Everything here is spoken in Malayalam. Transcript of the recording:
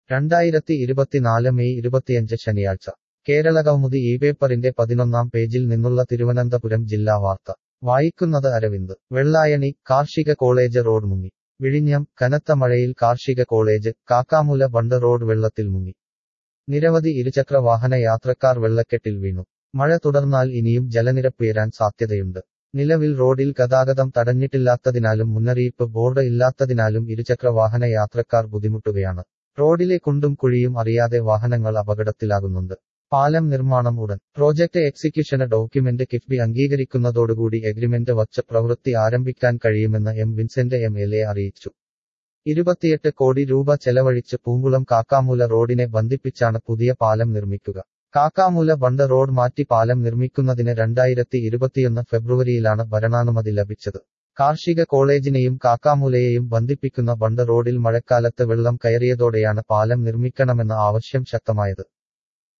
രണ്ടായിരത്തി ഇരുപത്തിനാല് മെയ് ഇരുപത്തിയഞ്ച് ശനിയാഴ്ച കേരളകൗമുദി ഈ പേപ്പറിന്റെ പതിനൊന്നാം പേജിൽ നിന്നുള്ള തിരുവനന്തപുരം ജില്ലാ വാർത്ത വായിക്കുന്നത് അരവിന്ദ് വെള്ളായണി കാർഷിക കോളേജ് റോഡ് മുങ്ങി വിഴിഞ്ഞം കനത്ത മഴയിൽ കാർഷിക കോളേജ് കാക്കാമൂല ബണ്ട് റോഡ് വെള്ളത്തിൽ മുങ്ങി നിരവധി ഇരുചക്ര വാഹന യാത്രക്കാർ വെള്ളക്കെട്ടിൽ വീണു മഴ തുടർന്നാൽ ഇനിയും ജലനിരപ്പുയരാൻ സാധ്യതയുണ്ട് നിലവിൽ റോഡിൽ ഗതാഗതം തടഞ്ഞിട്ടില്ലാത്തതിനാലും മുന്നറിയിപ്പ് ബോർഡ് ഇല്ലാത്തതിനാലും ഇരുചക്ര വാഹന യാത്രക്കാർ ബുദ്ധിമുട്ടുകയാണ് റോഡിലെ കുണ്ടും കുഴിയും അറിയാതെ വാഹനങ്ങൾ അപകടത്തിലാകുന്നുണ്ട് പാലം നിർമ്മാണം ഉടൻ പ്രോജക്ട് എക്സിക്യൂഷന് ഡോക്യുമെന്റ് കിഫ്ബി അംഗീകരിക്കുന്നതോടുകൂടി എഗ്രിമെന്റ് വച്ച് പ്രവൃത്തി ആരംഭിക്കാൻ കഴിയുമെന്ന് M Vincent M L A അറിയിച്ചു ഇരുപത്തിയെട്ട് കോടി രൂപ ചെലവഴിച്ച് പൂങ്കുളം കാക്കാമൂല റോഡിനെ ബന്ധിപ്പിച്ചാണ് പുതിയ പാലം നിർമ്മിക്കുക കാക്കാമൂല ബണ്ട് റോഡ് മാറ്റി പാലം നിർമ്മിക്കുന്നതിന് രണ്ടായിരത്തി ഇരുപത്തിയൊന്ന് ഫെബ്രുവരിയിലാണ് ഭരണാനുമതി ലഭിച്ചത് കാർഷിക കോളേജിനെയും കാക്കാമൂലയെയും ബന്ധിപ്പിക്കുന്ന ബണ്ട് റോഡിൽ മഴക്കാലത്ത് വെള്ളം കയറിയതോടെയാണ് പാലം നിർമ്മിക്കണമെന്ന ആവശ്യം ശക്തമായത്